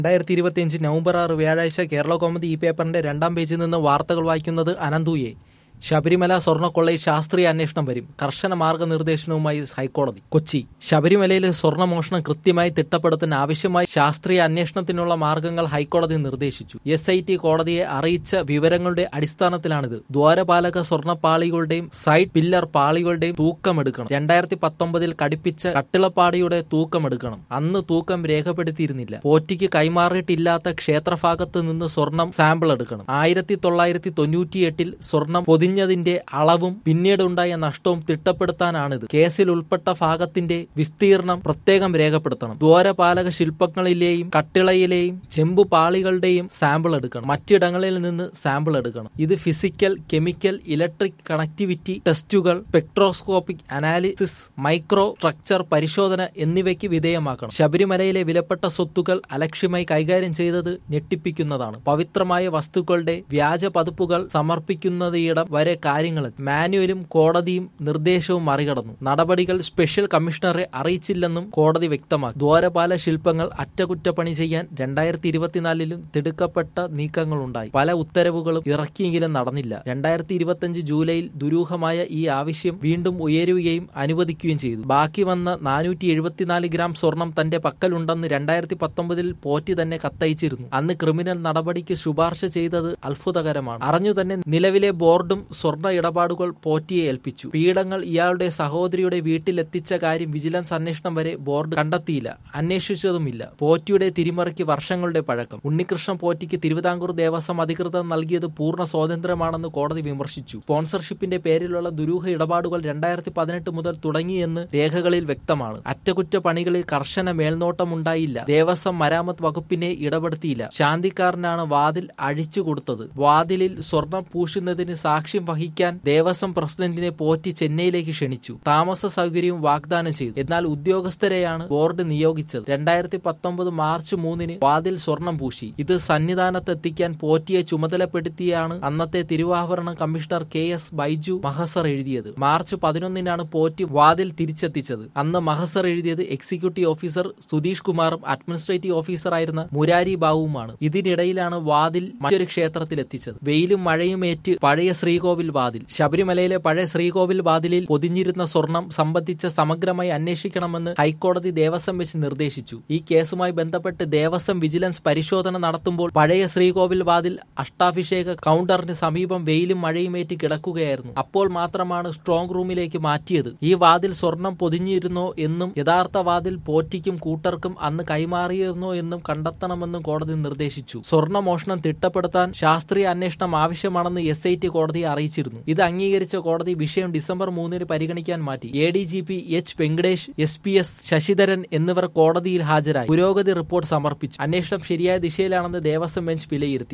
രണ്ടായിരത്തി ഇരുപത്തിയഞ്ച് നവംബർ ആറ് വ്യാഴാഴ്ച കേരള കോമതി ഈ പേപ്പറിന്റെ രണ്ടാം പേജിൽ നിന്ന് വാർത്തകൾ വായിക്കുന്നത് അനന്തുയെ ശബരിമല സ്വർണ്ണക്കൊള്ളയിൽ ശാസ്ത്രീയ അന്വേഷണം വരും കർശന മാർഗനിർദ്ദേശനവുമായി ഹൈക്കോടതി കൊച്ചി ശബരിമലയിലെ സ്വർണ്ണമോഷണം കൃത്യമായി തിട്ടപ്പെടുത്താൻ ആവശ്യമായി ശാസ്ത്രീയ അന്വേഷണത്തിനുള്ള മാർഗങ്ങൾ ഹൈക്കോടതി നിർദ്ദേശിച്ചു എസ് ഐ ടി കോടതിയെ അറിയിച്ച വിവരങ്ങളുടെ അടിസ്ഥാനത്തിലാണിത് ദ്വാരപാലക സ്വർണ്ണപ്പാളികളുടെയും സൈഡ് പില്ലർ പാളികളുടെയും തൂക്കമെടുക്കണം രണ്ടായിരത്തി പത്തൊമ്പതിൽ കടിപ്പിച്ച കട്ടിളപ്പാടിയുടെ തൂക്കമെടുക്കണം അന്ന് തൂക്കം രേഖപ്പെടുത്തിയിരുന്നില്ല പോറ്റിക്ക് കൈമാറിയിട്ടില്ലാത്ത ക്ഷേത്രഭാഗത്ത് നിന്ന് സ്വർണം സാമ്പിൾ എടുക്കണം ആയിരത്തി തൊള്ളായിരത്തി തൊണ്ണൂറ്റിയെട്ടിൽ സ്വർണം പൊതിഞ്ഞതിന്റെ അളവും പിന്നീടുണ്ടായ നഷ്ടവും തിട്ടപ്പെടുത്താനാണിത് കേസിൽ ഉൾപ്പെട്ട ഭാഗത്തിന്റെ വിസ്തീർണം പ്രത്യേകം രേഖപ്പെടുത്തണം ദ്വാരപാലക ശില്പങ്ങളിലെയും കട്ടിളയിലെയും ചെമ്പു പാളികളുടെയും സാമ്പിൾ എടുക്കണം മറ്റിടങ്ങളിൽ നിന്ന് സാമ്പിൾ എടുക്കണം ഇത് ഫിസിക്കൽ കെമിക്കൽ ഇലക്ട്രിക് കണക്ടിവിറ്റി ടെസ്റ്റുകൾ സ്പെക്ട്രോസ്കോപ്പിക് അനാലിസിസ് മൈക്രോ സ്ട്രക്ചർ പരിശോധന എന്നിവയ്ക്ക് വിധേയമാക്കണം ശബരിമലയിലെ വിലപ്പെട്ട സ്വത്തുക്കൾ അലക്ഷ്യമായി കൈകാര്യം ചെയ്തത് ഞെട്ടിപ്പിക്കുന്നതാണ് പവിത്രമായ വസ്തുക്കളുടെ വ്യാജ പതിപ്പുകൾ സമർപ്പിക്കുന്നതിടം വരെ കാര്യങ്ങൾ മാനുവലും കോടതിയും നിർദ്ദേശവും മറികടന്നു നടപടികൾ സ്പെഷ്യൽ കമ്മീഷണറെ അറിയിച്ചില്ലെന്നും കോടതി വ്യക്തമാക്കി ദ്വാരപാല ശില്പങ്ങൾ അറ്റകുറ്റപ്പണി ചെയ്യാൻ രണ്ടായിരത്തി ഇരുപത്തിനാലിലും തിടുക്കപ്പെട്ട നീക്കങ്ങളുണ്ടായി പല ഉത്തരവുകളും ഇറക്കിയെങ്കിലും നടന്നില്ല രണ്ടായിരത്തി ഇരുപത്തിയഞ്ച് ജൂലൈയിൽ ദുരൂഹമായ ഈ ആവശ്യം വീണ്ടും ഉയരുകയും അനുവദിക്കുകയും ചെയ്തു ബാക്കി വന്ന നാനൂറ്റി എഴുപത്തിനാല് ഗ്രാം സ്വർണം തന്റെ പക്കലുണ്ടെന്ന് രണ്ടായിരത്തി പത്തൊമ്പതിൽ പോറ്റി തന്നെ കത്തയച്ചിരുന്നു അന്ന് ക്രിമിനൽ നടപടിക്ക് ശുപാർശ ചെയ്തത് അത്ഭുതകരമാണ് അറിഞ്ഞു തന്നെ നിലവിലെ ബോർഡും സ്വർണ്ണ ഇടപാടുകൾ പോറ്റിയെ ഏൽപ്പിച്ചു പീഡങ്ങൾ ഇയാളുടെ സഹോദരിയുടെ വീട്ടിലെത്തിച്ച കാര്യം വിജിലൻസ് അന്വേഷണം വരെ ബോർഡ് കണ്ടെത്തിയില്ല അന്വേഷിച്ചതുമില്ല പോറ്റിയുടെ തിരിമറിക്ക് വർഷങ്ങളുടെ പഴക്കം ഉണ്ണികൃഷ്ണൻ പോറ്റിക്ക് തിരുവിതാംകൂർ ദേവസ്വം അധികൃതർ നൽകിയത് പൂർണ്ണ സ്വാതന്ത്ര്യമാണെന്ന് കോടതി വിമർശിച്ചു സ്പോൺസർഷിപ്പിന്റെ പേരിലുള്ള ദുരൂഹ ഇടപാടുകൾ രണ്ടായിരത്തി പതിനെട്ട് മുതൽ തുടങ്ങിയെന്ന് രേഖകളിൽ വ്യക്തമാണ് അറ്റകുറ്റപ്പണികളിൽ കർശന മേൽനോട്ടമുണ്ടായില്ല ദേവസ്വം മരാമത്ത് വകുപ്പിനെ ഇടപെടുത്തിയില്ല ശാന്തിക്കാരനാണ് വാതിൽ അഴിച്ചു കൊടുത്തത് വാതിലിൽ സ്വർണം പൂശുന്നതിന് സാക്ഷ്യം വഹിക്കാൻ ദേവസ്വം പ്രസിഡന്റിനെ പോറ്റി ചെന്നൈയിലേക്ക് ക്ഷണിച്ചു താമസ സൗകര്യവും വാഗ്ദാനം ചെയ്തു എന്നാൽ ഉദ്യോഗസ്ഥരെയാണ് ബോർഡ് നിയോഗിച്ചത് രണ്ടായിരത്തി പത്തൊമ്പത് മാർച്ച് മൂന്നിന് വാതിൽ സ്വർണം പൂശി ഇത് സന്നിധാനത്തെത്തിക്കാൻ പോറ്റിയെ ചുമതലപ്പെടുത്തിയാണ് അന്നത്തെ തിരുവാഭരണ കമ്മീഷണർ കെ എസ് ബൈജു മഹസർ എഴുതിയത് മാർച്ച് പതിനൊന്നിനാണ് പോറ്റി വാതിൽ തിരിച്ചെത്തിച്ചത് അന്ന് മഹസർ എഴുതിയത് എക്സിക്യൂട്ടീവ് ഓഫീസർ സുധീഷ് കുമാറും അഡ്മിനിസ്ട്രേറ്റീവ് ഓഫീസറായിരുന്ന മുരാരി ബാബുവുമാണ് ഇതിനിടയിലാണ് വാതിൽ മറ്റൊരു ക്ഷേത്രത്തിൽ എത്തിച്ചത് വെയിലും മഴയും ഏറ്റ് പഴയ ശ്രീകോവിൽ വാതിൽ ശബരിമലയിലെ പഴയ ശ്രീകോവിൽ വാതിലിൽ പൊതിഞ്ഞിരുന്ന സ്വർണം സംബന്ധിച്ച സമഗ്രമായി അന്വേഷിക്കണമെന്ന് ഹൈക്കോടതി ദേവസ്വം വെച്ച് നിർദ്ദേശിച്ചു ഈ കേസുമായി ബന്ധപ്പെട്ട് ദേവസ്വം വിജിലൻസ് പരിശോധന നടത്തുമ്പോൾ പഴയ ശ്രീകോവിൽ വാതിൽ അഷ്ടാഭിഷേക കൗണ്ടറിന് സമീപം വെയിലും മഴയുമേറ്റ് കിടക്കുകയായിരുന്നു അപ്പോൾ മാത്രമാണ് സ്ട്രോങ് റൂമിലേക്ക് മാറ്റിയത് ഈ വാതിൽ സ്വർണം പൊതിഞ്ഞിരുന്നോ എന്നും യഥാർത്ഥ വാതിൽ പോറ്റിക്കും കൂട്ടർക്കും അന്ന് കൈമാറിയിരുന്നോ എന്നും കണ്ടെത്തണമെന്നും കോടതി നിർദ്ദേശിച്ചു സ്വർണ്ണ മോഷണം തിട്ടപ്പെടുത്താൻ ശാസ്ത്രീയ അന്വേഷണം ആവശ്യമാണെന്ന് എസ് ഐ ടി കോടതിയെ അറിയിച്ചിരുന്നു ഇത് അംഗീകരിച്ച കോടതി വിഷയം ഡിസംബർ മൂന്നിന് പരിഗണിക്കാൻ മാറ്റി A D G P H Venkatesh S P S Sasidharan എന്നിവർ കോടതിയിൽ ഹാജരായി പുരോഗതി റിപ്പോർട്ട് സമർപ്പിച്ചു അന്വേഷണം ശരിയായ ദിശയിലാണെന്ന് ദേവസ്വം ബെഞ്ച് വിലയിരുത്തി